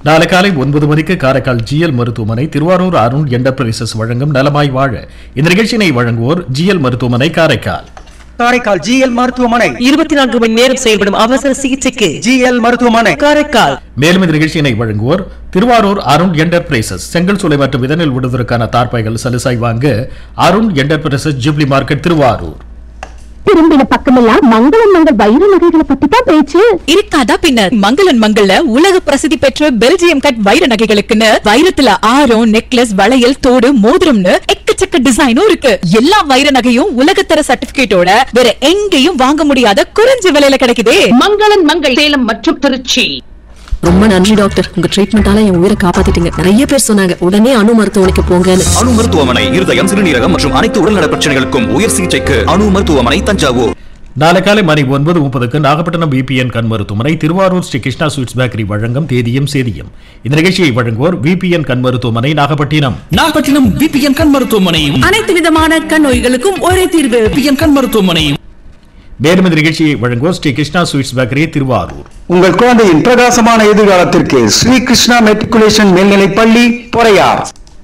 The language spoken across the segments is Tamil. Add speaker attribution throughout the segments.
Speaker 1: நாளை காலை ஒன்பது மணிக்கு காரைக்கால் ஜிஎல் மருத்துவமனை திருவாரூர் அருண் என்டர்பிரைசஸ் வழங்கும் நலமாய் வாழ இந்த நிகழ்ச்சியினை வழங்குவோர் ஜிஎல் மருத்துவமனை காரைக்கால்
Speaker 2: காரைக்கால் ஜிஎல் மருத்துவமனை
Speaker 3: இருபத்தி நான்கு மணி நேரம் செயல்படும் அவசர சிகிச்சைக்கு
Speaker 2: ஜிஎல் மருத்துவமனை
Speaker 3: காரைக்கால்
Speaker 1: மேலும் இந்த நிகழ்ச்சியினை வழங்குவோர் திருவாரூர் அருண் என்டர்பிரைசஸ் செங்கல் சூளை மற்றும் விதனில் விடுவதற்கான தார்ப்பாய்கள் சலுசாய் வாங்க அருண் என்டர்பிரைசஸ் ஜிப்ளி மார்க்கெட் திருவாரூர்
Speaker 4: திரும்பின பக்கமெல்லாம் மங்களம் மங்கள் வைர நகைகளை பத்தி தான் பேச்சு
Speaker 5: இருக்காதா பின்னர் மங்களன் மங்கள்ல உலக பிரசித்தி பெற்ற பெல்ஜியம் கட் வைர நகைகளுக்குன்னு வைரத்துல ஆரம் நெக்லஸ் வளையல் தோடு மோதிரம்னு எக்கச்சக்க டிசைனும் இருக்கு எல்லா வைர நகையும் உலகத்தர சர்டிபிகேட்டோட வேற எங்கேயும் வாங்க முடியாத குறைஞ்ச விலையில கிடைக்குதே
Speaker 6: மங்களன் மங்கள் சேலம் மற்றும் திருச்சி
Speaker 7: ரொம்ப நன்றி டாக்டர் உங்க ட்ரீட்மெண்டால என் உயிரை காப்பாத்திட்டீங்க நிறைய பேர் சொன்னாங்க உடனே அணு மருத்துவமனைக்கு போங்கன்னு
Speaker 8: அணு மருத்துவமனை இருதயம் சிறுநீரகம் மற்றும் அனைத்து உடல்நல பிரச்சனைகளுக்கும் உயர் சிகிச்சைக்கு அணு மருத்துவமனை தஞ்சாவூர்
Speaker 1: நாளை காலை மணி ஒன்பது முப்பதுக்கு நாகப்பட்டினம் விபிஎன் கண் மருத்துவமனை திருவாரூர் ஸ்ரீ கிருஷ்ணா ஸ்வீட்ஸ் பேக்கரி வழங்கும் தேதியும் சேதியும் இந்த நிகழ்ச்சியை வழங்குவோர் விபிஎன் கண் மருத்துவமனை நாகப்பட்டினம்
Speaker 9: நாகப்பட்டினம் விபிஎன் கண் மருத்துவமனையும்
Speaker 3: அனைத்து விதமான கண் நோய்களுக்கும் ஒரே தீர்வு
Speaker 9: விபிஎன் கண் மருத்துவமனையும்
Speaker 1: மேலும் இந்த நிகழ்ச்சியை வழங்குவோர் ஸ்ரீ கிருஷ்ணா ஸ்வீட்ஸ் பேக்கரி திருவாரூர்
Speaker 2: உங்கள் குழந்தையின் பிரகாசமான எதிர்காலத்திற்கு ஸ்ரீ கிருஷ்ணா மெட்ரிகுலேஷன் மேல்நிலைப் பள்ளி பொறையார்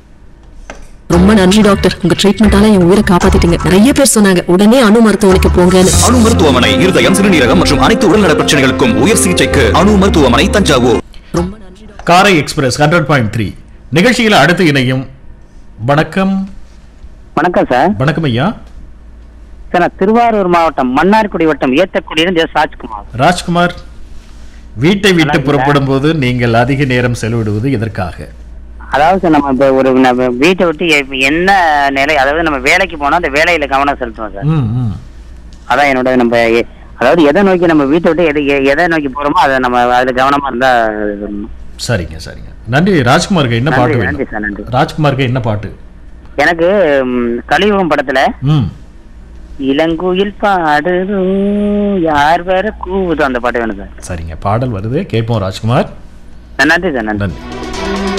Speaker 7: ரொம்ப நன்றி டாக்டர் உங்க ட்ரீட்மெண்டால என் உயிரை காப்பாத்திட்டீங்க நிறைய பேர் சொன்னாங்க உடனே அணு மருத்துவமனைக்கு போங்கன்னு
Speaker 8: அணு மருத்துவமனை இருதயம் சிறுநீரகம் மற்றும் அனைத்து உடல்நல பிரச்சனைகளுக்கும் உயர் சிகிச்சைக்கு அணு மருத்துவமனை தஞ்சாவூர்
Speaker 7: ரொம்ப நன்றி டாக்டர்
Speaker 1: காரை எக்ஸ்பிரஸ் ஹண்ட்ரட் பாயிண்ட் த்ரீ நிகழ்ச்சியில் அடுத்து இணையும் வணக்கம்
Speaker 10: வணக்கம் சார்
Speaker 1: வணக்கம் ஐயா
Speaker 10: சார் நான் திருவாரூர் மாவட்டம் மன்னார்குடி வட்டம் ஏத்தக்குடியிலிருந்து எஸ் ராஜ்குமார்
Speaker 1: ராஜ்குமார் வீட்டை விட்டு
Speaker 10: நல்லா
Speaker 1: புறப்படும் போது நீங்கள் அதிக நேரம் செலவிடுவது எதற்காக
Speaker 10: அதாவது சார் நம்ம இப்போ ஒரு நம்ம வீட்டை விட்டு எ- என்ன நிலை அதாவது நம்ம வேலைக்கு போனா அந்த வேலையில கவனம் செலுத்துவோம் சார்
Speaker 1: ம், ம்.
Speaker 10: அதான் என்னோட நம்ம எ- அதாவது எதை நோக்கி நம்ம வீட்டை விட்டு எதை எ- எதை நோக்கி போறோமோ அதை நம்ம அதுல கவனமா இருந்தா இருக்கணும்.
Speaker 1: சரிங்க சரிங்க நன்றி ராஜ்குமாருக்கு என்ன
Speaker 10: நன்றி,
Speaker 1: பாட்டு
Speaker 10: நன்றி சார்,
Speaker 1: வேணும்
Speaker 10: நன்றி.
Speaker 1: ராஜ்குமாருக்கு என்ன பாட்டு
Speaker 10: எனக்கு ம், கலியுகம் படத்துல
Speaker 1: ம்
Speaker 10: இளங்குயில் பாடுதோ யார் வர கூவுதோ அந்த பாட்டு வேணும் சார்
Speaker 1: சரிங்க பாடல் வருது கேட்போம் ராஜ்குமார்
Speaker 10: நன்றி சார் நன்றி
Speaker 1: நன்றி